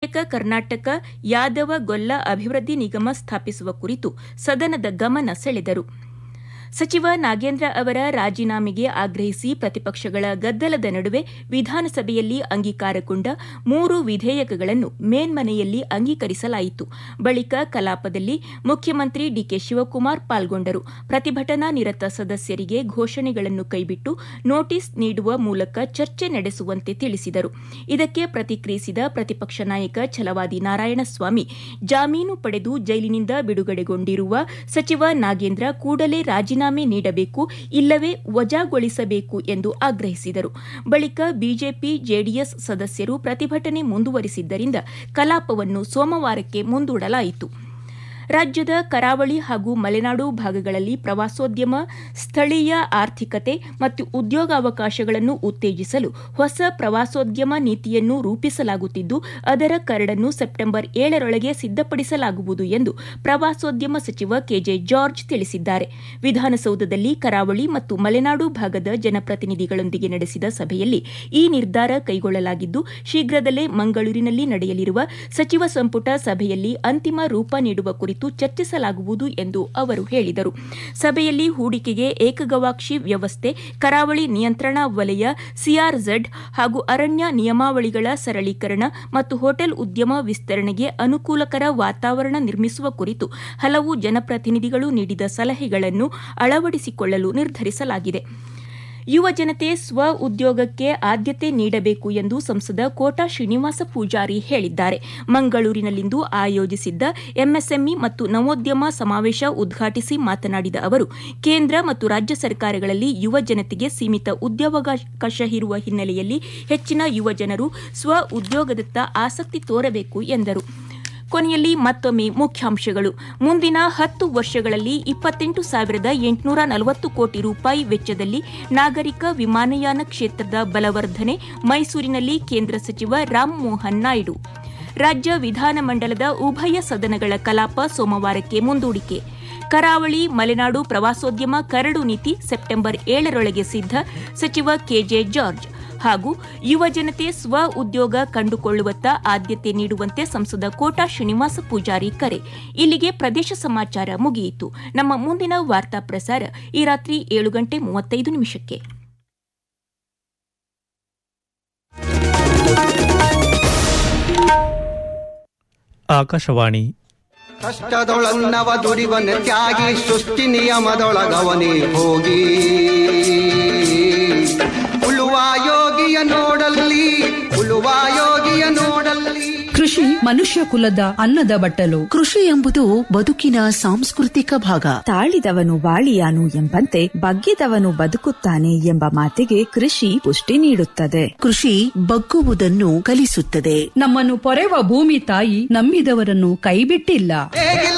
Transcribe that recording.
ಪ್ರತ್ಯೇಕ ಕರ್ನಾಟಕ ಯಾದವ ಗೊಲ್ಲ ಅಭಿವೃದ್ಧಿ ನಿಗಮ ಸ್ಥಾಪಿಸುವ ಕುರಿತು ಸದನದ ಗಮನ ಸೆಳೆದರು ಸಚಿವ ನಾಗೇಂದ್ರ ಅವರ ರಾಜೀನಾಮೆಗೆ ಆಗ್ರಹಿಸಿ ಪ್ರತಿಪಕ್ಷಗಳ ಗದ್ದಲದ ನಡುವೆ ವಿಧಾನಸಭೆಯಲ್ಲಿ ಅಂಗೀಕಾರಗೊಂಡ ಮೂರು ವಿಧೇಯಕಗಳನ್ನು ಮೇಲ್ಮನೆಯಲ್ಲಿ ಅಂಗೀಕರಿಸಲಾಯಿತು ಬಳಿಕ ಕಲಾಪದಲ್ಲಿ ಮುಖ್ಯಮಂತ್ರಿ ಡಿಕೆ ಶಿವಕುಮಾರ್ ಪಾಲ್ಗೊಂಡರು ಪ್ರತಿಭಟನಾ ನಿರತ ಸದಸ್ಯರಿಗೆ ಘೋಷಣೆಗಳನ್ನು ಕೈಬಿಟ್ಟು ನೋಟಿಸ್ ನೀಡುವ ಮೂಲಕ ಚರ್ಚೆ ನಡೆಸುವಂತೆ ತಿಳಿಸಿದರು ಇದಕ್ಕೆ ಪ್ರತಿಕ್ರಿಯಿಸಿದ ಪ್ರತಿಪಕ್ಷ ನಾಯಕ ಛಲವಾದಿ ನಾರಾಯಣಸ್ವಾಮಿ ಜಾಮೀನು ಪಡೆದು ಜೈಲಿನಿಂದ ಬಿಡುಗಡೆಗೊಂಡಿರುವ ಸಚಿವ ನಾಗೇಂದ್ರ ಕೂಡಲೇ ರಾಜೀನಾಮೆ ರಾಜೀನಾಮೆ ನೀಡಬೇಕು ಇಲ್ಲವೇ ವಜಾಗೊಳಿಸಬೇಕು ಎಂದು ಆಗ್ರಹಿಸಿದರು ಬಳಿಕ ಬಿಜೆಪಿ ಜೆಡಿಎಸ್ ಸದಸ್ಯರು ಪ್ರತಿಭಟನೆ ಮುಂದುವರಿಸಿದ್ದರಿಂದ ಕಲಾಪವನ್ನು ಸೋಮವಾರಕ್ಕೆ ಮುಂದೂಡಲಾಯಿತು ರಾಜ್ಯದ ಕರಾವಳಿ ಹಾಗೂ ಮಲೆನಾಡು ಭಾಗಗಳಲ್ಲಿ ಪ್ರವಾಸೋದ್ಯಮ ಸ್ಥಳೀಯ ಆರ್ಥಿಕತೆ ಮತ್ತು ಉದ್ಯೋಗಾವಕಾಶಗಳನ್ನು ಉತ್ತೇಜಿಸಲು ಹೊಸ ಪ್ರವಾಸೋದ್ಯಮ ನೀತಿಯನ್ನು ರೂಪಿಸಲಾಗುತ್ತಿದ್ದು ಅದರ ಕರಡನ್ನು ಸೆಪ್ಟೆಂಬರ್ ಏಳರೊಳಗೆ ಸಿದ್ದಪಡಿಸಲಾಗುವುದು ಎಂದು ಪ್ರವಾಸೋದ್ಯಮ ಸಚಿವ ಕೆಜೆ ಜಾರ್ಜ್ ತಿಳಿಸಿದ್ದಾರೆ ವಿಧಾನಸೌಧದಲ್ಲಿ ಕರಾವಳಿ ಮತ್ತು ಮಲೆನಾಡು ಭಾಗದ ಜನಪ್ರತಿನಿಧಿಗಳೊಂದಿಗೆ ನಡೆಸಿದ ಸಭೆಯಲ್ಲಿ ಈ ನಿರ್ಧಾರ ಕೈಗೊಳ್ಳಲಾಗಿದ್ದು ಶೀಘ್ರದಲ್ಲೇ ಮಂಗಳೂರಿನಲ್ಲಿ ನಡೆಯಲಿರುವ ಸಚಿವ ಸಂಪುಟ ಸಭೆಯಲ್ಲಿ ಅಂತಿಮ ರೂಪ ನೀಡುವ ಕುರಿತು ಚರ್ಚಿಸಲಾಗುವುದು ಎಂದು ಅವರು ಹೇಳಿದರು ಸಭೆಯಲ್ಲಿ ಹೂಡಿಕೆಗೆ ಏಕಗವಾಕ್ಷಿ ವ್ಯವಸ್ಥೆ ಕರಾವಳಿ ನಿಯಂತ್ರಣಾ ವಲಯ ಸಿಆರ್ಝೆಡ್ ಹಾಗೂ ಅರಣ್ಯ ನಿಯಮಾವಳಿಗಳ ಸರಳೀಕರಣ ಮತ್ತು ಹೋಟೆಲ್ ಉದ್ಯಮ ವಿಸ್ತರಣೆಗೆ ಅನುಕೂಲಕರ ವಾತಾವರಣ ನಿರ್ಮಿಸುವ ಕುರಿತು ಹಲವು ಜನಪ್ರತಿನಿಧಿಗಳು ನೀಡಿದ ಸಲಹೆಗಳನ್ನು ಅಳವಡಿಸಿಕೊಳ್ಳಲು ನಿರ್ಧರಿಸಲಾಗಿದೆ ಯುವ ಜನತೆ ಸ್ವ ಉದ್ಯೋಗಕ್ಕೆ ಆದ್ಯತೆ ನೀಡಬೇಕು ಎಂದು ಸಂಸದ ಕೋಟಾ ಶ್ರೀನಿವಾಸ ಪೂಜಾರಿ ಹೇಳಿದ್ದಾರೆ ಮಂಗಳೂರಿನಲ್ಲಿಂದು ಆಯೋಜಿಸಿದ್ದ ಎಂಎಸ್ಎಂಇ ಮತ್ತು ನವೋದ್ಯಮ ಸಮಾವೇಶ ಉದ್ಘಾಟಿಸಿ ಮಾತನಾಡಿದ ಅವರು ಕೇಂದ್ರ ಮತ್ತು ರಾಜ್ಯ ಸರ್ಕಾರಗಳಲ್ಲಿ ಯುವ ಜನತೆಗೆ ಸೀಮಿತ ಉದ್ಯೋಗಾವಕಾಶ ಇರುವ ಹಿನ್ನೆಲೆಯಲ್ಲಿ ಹೆಚ್ಚಿನ ಯುವ ಜನರು ಸ್ವ ಉದ್ಯೋಗದತ್ತ ಆಸಕ್ತಿ ತೋರಬೇಕು ಎಂದರು ಕೊನೆಯಲ್ಲಿ ಮತ್ತೊಮ್ಮೆ ಮುಖ್ಯಾಂಶಗಳು ಮುಂದಿನ ಹತ್ತು ವರ್ಷಗಳಲ್ಲಿ ಇಪ್ಪತ್ತೆಂಟು ಸಾವಿರದ ಎಂಟುನೂರ ನಲವತ್ತು ಕೋಟಿ ರೂಪಾಯಿ ವೆಚ್ಚದಲ್ಲಿ ನಾಗರಿಕ ವಿಮಾನಯಾನ ಕ್ಷೇತ್ರದ ಬಲವರ್ಧನೆ ಮೈಸೂರಿನಲ್ಲಿ ಕೇಂದ್ರ ಸಚಿವ ರಾಮಮೋಹನ್ ನಾಯ್ಡು ರಾಜ್ಯ ವಿಧಾನಮಂಡಲದ ಉಭಯ ಸದನಗಳ ಕಲಾಪ ಸೋಮವಾರಕ್ಕೆ ಮುಂದೂಡಿಕೆ ಕರಾವಳಿ ಮಲೆನಾಡು ಪ್ರವಾಸೋದ್ಯಮ ಕರಡು ನೀತಿ ಸೆಪ್ಟೆಂಬರ್ ಏಳರೊಳಗೆ ಸಿದ್ಧ ಸಚಿವ ಕೆಜೆ ಜಾರ್ಜ್ ಹಾಗೂ ಯುವ ಜನತೆ ಸ್ವ ಉದ್ಯೋಗ ಕಂಡುಕೊಳ್ಳುವತ್ತ ಆದ್ಯತೆ ನೀಡುವಂತೆ ಸಂಸದ ಕೋಟಾ ಶ್ರೀನಿವಾಸ ಪೂಜಾರಿ ಕರೆ ಇಲ್ಲಿಗೆ ಪ್ರದೇಶ ಸಮಾಚಾರ ಮುಗಿಯಿತು ನಮ್ಮ ಮುಂದಿನ ವಾರ್ತಾ ಪ್ರಸಾರ ಈ ರಾತ್ರಿ ಏಳು ಗಂಟೆ ಮೂವತ್ತೈದು ನಿಮಿಷಕ್ಕೆ ಆಕಾಶವಾಣಿ ಕಷ್ಟದೊಳನ್ನವ ದುಡಿವನ ತ್ಯಾಗಿ ಸೃಷ್ಟಿ ನಿಯಮದೊಳಗವನೇ ಹೋಗಿ ಉಳುವ ಯೋಗಿಯ ನೋಡಲ್ಲಿ ಉಳುವ ಯೋಗಿಯ ನೋಡಲ್ಲಿ ಕೃಷಿ ಮನುಷ್ಯ ಕುಲದ ಅನ್ನದ ಬಟ್ಟಲು ಕೃಷಿ ಎಂಬುದು ಬದುಕಿನ ಸಾಂಸ್ಕೃತಿಕ ಭಾಗ ತಾಳಿದವನು ಬಾಳಿಯಾನು ಎಂಬಂತೆ ಬಗ್ಗಿದವನು ಬದುಕುತ್ತಾನೆ ಎಂಬ ಮಾತಿಗೆ ಕೃಷಿ ಪುಷ್ಟಿ ನೀಡುತ್ತದೆ ಕೃಷಿ ಬಗ್ಗುವುದನ್ನು ಕಲಿಸುತ್ತದೆ ನಮ್ಮನ್ನು ಪೊರೆವ ಭೂಮಿ ತಾಯಿ ನಂಬಿದವರನ್ನು ಕೈಬಿಟ್ಟಿಲ್ಲ ಹೇಗಿಲ್ಲ